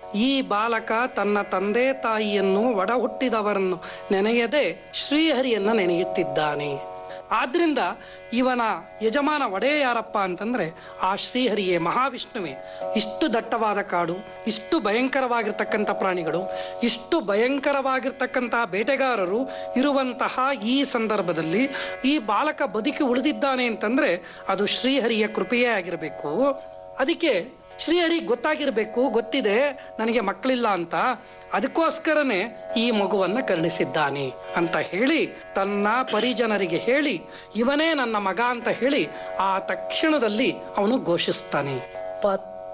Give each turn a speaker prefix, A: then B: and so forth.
A: ಈ ಬಾಲಕ ತನ್ನ ತಂದೆ ತಾಯಿಯನ್ನು ಒಡ ಹುಟ್ಟಿದವರನ್ನು ನೆನೆಯದೆ ಶ್ರೀಹರಿಯನ್ನ ನೆನೆಯುತ್ತಿದ್ದಾನೆ ಆದ್ರಿಂದ ಇವನ ಯಜಮಾನ ಒಡೆಯ ಯಾರಪ್ಪ ಅಂತಂದ್ರೆ ಆ ಶ್ರೀಹರಿಯೇ ಮಹಾವಿಷ್ಣುವೇ ಇಷ್ಟು ದಟ್ಟವಾದ ಕಾಡು ಇಷ್ಟು ಭಯಂಕರವಾಗಿರ್ತಕ್ಕಂಥ ಪ್ರಾಣಿಗಳು ಇಷ್ಟು ಭಯಂಕರವಾಗಿರ್ತಕ್ಕಂತಹ ಬೇಟೆಗಾರರು ಇರುವಂತಹ ಈ ಸಂದರ್ಭದಲ್ಲಿ ಈ ಬಾಲಕ ಬದುಕಿ ಉಳಿದಿದ್ದಾನೆ ಅಂತಂದ್ರೆ ಅದು ಶ್ರೀಹರಿಯ ಕೃಪೆಯೇ ಆಗಿರಬೇಕು ಅದಕ್ಕೆ ಶ್ರೀಹರಿ ಗೊತ್ತಾಗಿರ್ಬೇಕು ಗೊತ್ತಿದೆ ನನಗೆ ಮಕ್ಕಳಿಲ್ಲ ಅಂತ ಅದಕ್ಕೋಸ್ಕರನೇ ಈ ಮಗುವನ್ನ ಕರುಣಿಸಿದ್ದಾನೆ ಅಂತ ಹೇಳಿ ತನ್ನ ಪರಿಜನರಿಗೆ ಹೇಳಿ ಇವನೇ ನನ್ನ ಮಗ ಅಂತ ಹೇಳಿ ಆ ತಕ್ಷಣದಲ್ಲಿ ಅವನು ಘೋಷಿಸ್ತಾನೆ ಪತ್ರ